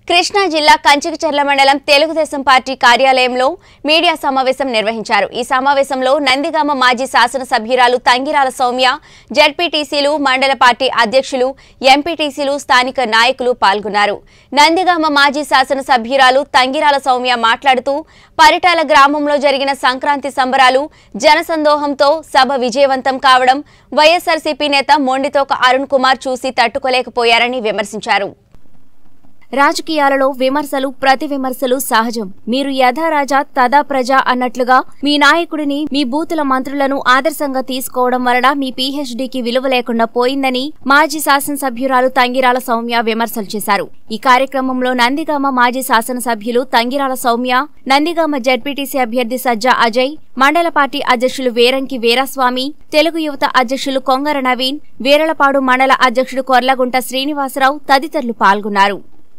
కృష్ణా జిల్లా కంచికచర్ల మండలం తెలుగుదేశం పార్టీ కార్యాలయంలో మీడియా సమావేశం నిర్వహించారు ఈ సమావేశంలో నందిగామ మాజీ శాసనసభ్యురాలు తంగిరాల సౌమ్య జడ్పీటీసీలు మండల పార్టీ అధ్యక్షులు ఎంపీటీసీలు స్థానిక నాయకులు పాల్గొన్నారు నందిగామ మాజీ శాసనసభ్యురాలు తంగిరాల సౌమ్య మాట్లాడుతూ పరిటాల గ్రామంలో జరిగిన సంక్రాంతి సంబరాలు జనసందోహంతో సభ విజయవంతం కావడం వైఎస్ఆర్సీపీ నేత మొండితోక అరుణ్ కుమార్ చూసి తట్టుకోలేకపోయారని విమర్శించారు రాజకీయాలలో విమర్శలు ప్రతి విమర్శలు సహజం మీరు యథారాజా తదా ప్రజ అన్నట్లుగా మీ నాయకుడిని మీ బూతుల మంత్రులను ఆదర్శంగా తీసుకోవడం వలన మీ పీహెచ్డీకి విలువ లేకుండా పోయిందని మాజీ శాసనసభ్యురాలు తంగిరాల సౌమ్య విమర్శలు చేశారు ఈ కార్యక్రమంలో నందిగామ మాజీ శాసనసభ్యులు తంగిరాల సౌమ్య నందిగామ జడ్పీటీసీ అభ్యర్థి సజ్జా అజయ్ మండల పార్టీ అధ్యక్షులు వేరంకి వీరస్వామి తెలుగు యువత అధ్యక్షులు కొంగర నవీన్ వీరలపాడు మండల అధ్యక్షుడు కొర్లగుంట శ్రీనివాసరావు తదితరులు పాల్గొన్నారు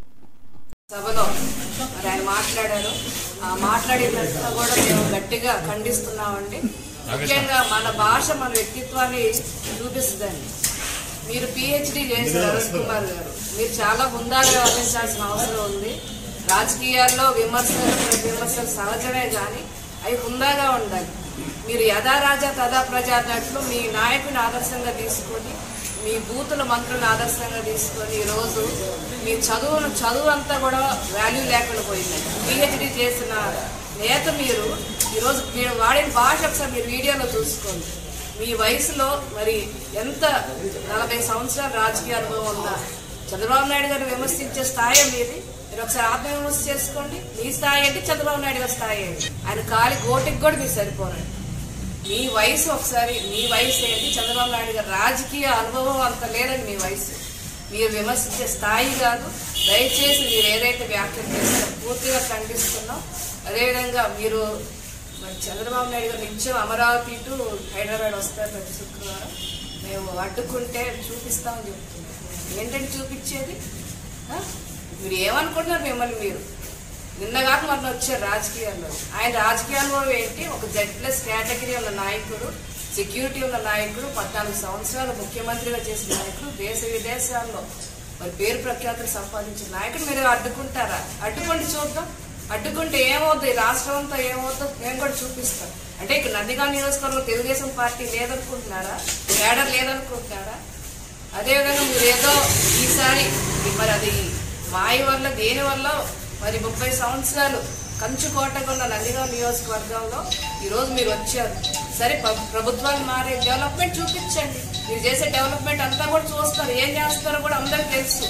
సభలో మరి ఆయన మాట్లాడారు ఆ మాట్లాడినంతా కూడా మేము గట్టిగా ఖండిస్తున్నామండి ముఖ్యంగా మన భాష మన వ్యక్తిత్వాన్ని చూపిస్తుందండి మీరు పిహెచ్డి చేశారు అరుణ్ కుమార్ గారు మీరు చాలా హుందాగా వ్యవహరించాల్సిన అవసరం ఉంది రాజకీయాల్లో విమర్శలు విమర్శలు సహజమే కానీ అవి హుందాగా ఉండాలి మీరు యథా రాజా తదా ప్రజ అన్నట్లు మీ నాయకుని ఆదర్శంగా తీసుకొని మీ బూతుల మంత్రులను ఆదర్శంగా తీసుకొని ఈరోజు మీ చదువును చదువు అంతా కూడా వాల్యూ లేకుండా పోయిందండి పిహెచ్డి చేసిన నేత మీరు ఈరోజు మీరు వాడిన భాష ఒకసారి మీరు వీడియోలో చూసుకోండి మీ వయసులో మరి ఎంత నలభై సంవత్సరాల రాజకీయ అనుభవం ఉందా చంద్రబాబు నాయుడు గారు విమర్శించే స్థాయి మీది మీరు ఒకసారి ఆత్మవిమర్శ చేసుకోండి మీ స్థాయి ఏంటి చంద్రబాబు నాయుడు గారి స్థాయి ఏంటి ఆయన కాలి గోటికి కూడా మీరు సరిపోరండి మీ వయసు ఒకసారి మీ వయసు ఏంటి చంద్రబాబు నాయుడు గారు రాజకీయ అనుభవం అంత లేదండి మీ వయసు మీరు విమర్శించే స్థాయి కాదు దయచేసి మీరు ఏదైతే వ్యాఖ్యలు చేస్తారో పూర్తిగా ఖండిస్తున్నాం అదేవిధంగా మీరు మరి చంద్రబాబు నాయుడు గారు నిత్యం అమరావతి టు హైదరాబాద్ వస్తారు ప్రతి శుక్రవారం మేము అడ్డుకుంటే చూపిస్తామని చెప్తున్నాం ఏంటంటే చూపించేది ఆ? మీరు ఏమనుకుంటున్నారు మిమ్మల్ని మీరు నిన్నగాక మొన్న వచ్చారు రాజకీయాల్లో ఆయన రాజకీయాల్లో ఏంటి ఒక జెడ్ ప్లస్ కేటగిరీ ఉన్న నాయకుడు సెక్యూరిటీ ఉన్న నాయకుడు పద్నాలుగు సంవత్సరాలు ముఖ్యమంత్రిగా చేసిన నాయకుడు దేశ విదేశాల్లో మరి పేరు ప్రఖ్యాతులు సంపాదించిన నాయకుడు మీరు అడ్డుకుంటారా అడ్డుకోండి చూద్దాం అడ్డుకుంటే ఏమవుతుంది ఈ రాష్ట్రం అంతా ఏమవుతుందో మేము కూడా చూపిస్తాం అంటే ఇక్కడ నందిగా నియోజకవర్గంలో తెలుగుదేశం పార్టీ లేదనుకుంటున్నారా కేడర్ లేదనుకుంటున్నారా అదేవిధంగా మీరు ఏదో ఈసారి మరి అది మాయ వల్ల దేని వల్ల మరి ముప్పై సంవత్సరాలు కంచుకోటగా ఉన్న నందిగాం నియోజకవర్గంలో ఈరోజు మీరు వచ్చారు సరే ప్ర- ప్రభుత్వాలు మారే డెవలప్మెంట్ చూపించండి మీరు చేసే డెవలప్మెంట్ అంతా కూడా చూస్తారు ఏం చేస్తారో కూడా అందరికి తెలుసు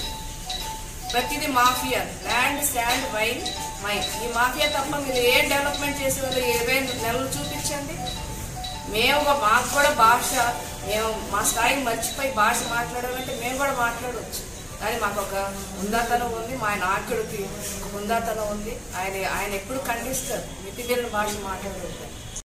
ప్రతిదీ mafia land sand wine mine ఈ మాఫియా తప్ప మీరు ఏ డెవలప్మెంట్ చేసే వాళ్ళు ఇరవై నెలలు చూపించండి మేము ఒక- మాకు కూడా భాష మేము మా స్థాయి మర్చిపోయి భాష మాట్లాడాలంటే మేము కూడా మాట్లాడవచ్చు కానీ మాకు ఒక హుందాతనం ఉంది మా నాయకుడికి ఒక హుందాతనం ఉంది ఆయన ఆయన ఎప్పుడు ఖండిస్తారు మితిమీరిన భాష మాట్లాడతారు